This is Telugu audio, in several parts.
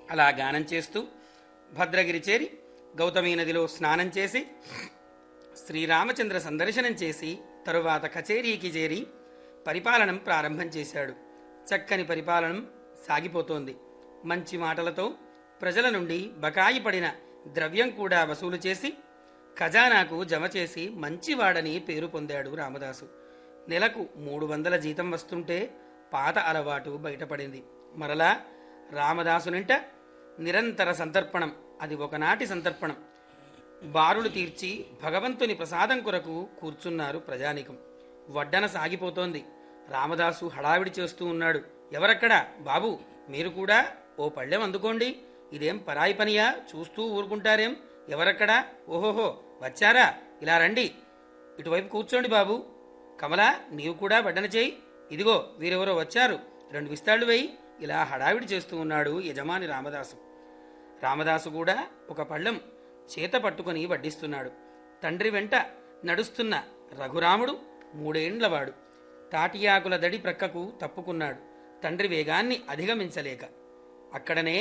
అలా గానం చేస్తూ భద్రగిరి చేరి గౌతమి నదిలో స్నానం చేసి శ్రీరామచంద్ర సందర్శనం చేసి తరువాత కచేరీకి చేరి పరిపాలనం ప్రారంభం చేశాడు చక్కని పరిపాలనం సాగిపోతోంది మంచి మాటలతో ప్రజల నుండి బకాయి పడిన ద్రవ్యం కూడా వసూలు చేసి ఖజానాకు జమ చేసి మంచివాడని పేరు పొందాడు రామదాసు నెలకు మూడు వందల జీతం వస్తుంటే పాత అలవాటు బయటపడింది మరలా రామదాసునింట నిరంతర సంతర్పణం అది ఒకనాటి సంతర్పణం బారులు తీర్చి భగవంతుని ప్రసాదం కొరకు కూర్చున్నారు ప్రజానికం వడ్డన సాగిపోతోంది రామదాసు హడావిడి చేస్తూ ఉన్నాడు ఎవరక్కడా బాబు మీరు కూడా ఓ పళ్ళెం అందుకోండి ఇదేం పరాయి పనియా చూస్తూ ఊరుకుంటారేం ఎవరక్కడా ఓహోహో వచ్చారా ఇలా రండి ఇటువైపు కూర్చోండి బాబు కమలా నీవు కూడా వడ్డన చేయి ఇదిగో వీరెవరో వచ్చారు రెండు విస్తాళ్లు వేయి ఇలా హడావిడి చేస్తూ ఉన్నాడు యజమాని రామదాసు రామదాసు కూడా ఒక పళ్ళెం చేత పట్టుకుని వడ్డిస్తున్నాడు తండ్రి వెంట నడుస్తున్న రఘురాముడు మూడేండ్లవాడు తాటియాకుల దడి ప్రక్కకు తప్పుకున్నాడు తండ్రి వేగాన్ని అధిగమించలేక అక్కడనే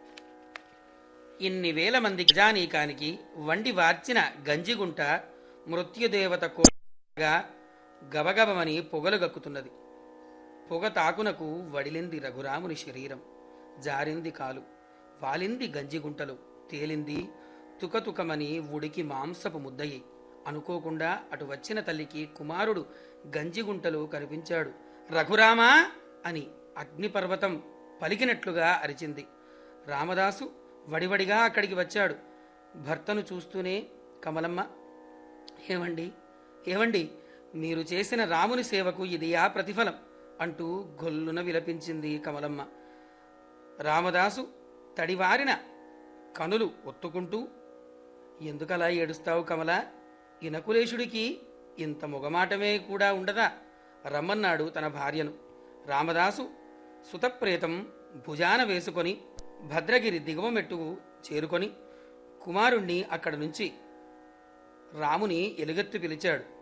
ఇన్ని వేల మంది గజానీకానికి వండి వార్చిన గంజిగుంట మృత్యుదేవత కోగా గబగబమని పొగలు గక్కుతున్నది పొగ తాకునకు వడిలింది రఘురాముని శరీరం జారింది కాలు వాలింది గంజిగుంటలు తేలింది తుకతుకమని ఉడికి మాంసపు ముద్దయి అనుకోకుండా అటు వచ్చిన తల్లికి కుమారుడు గంజిగుంటలు కనిపించాడు రఘురామా అని అగ్నిపర్వతం పలికినట్లుగా అరిచింది రామదాసు వడివడిగా అక్కడికి వచ్చాడు భర్తను చూస్తూనే కమలమ్మ ఏమండి ఏమండి మీరు చేసిన రాముని సేవకు ఇదియా ప్రతిఫలం అంటూ గొల్లున విలపించింది కమలమ్మ రామదాసు తడివారిన కనులు ఒత్తుకుంటూ ఎందుకలా ఏడుస్తావు కమల ఇనకులేశుడికి ఇంత మొగమాటమే కూడా ఉండదా రమ్మన్నాడు తన భార్యను రామదాసు సుతప్రేతం భుజాన వేసుకొని భద్రగిరి దిగువ మెట్టుకు చేరుకొని కుమారుణ్ణి అక్కడి నుంచి రాముని ఎలుగెత్తి పిలిచాడు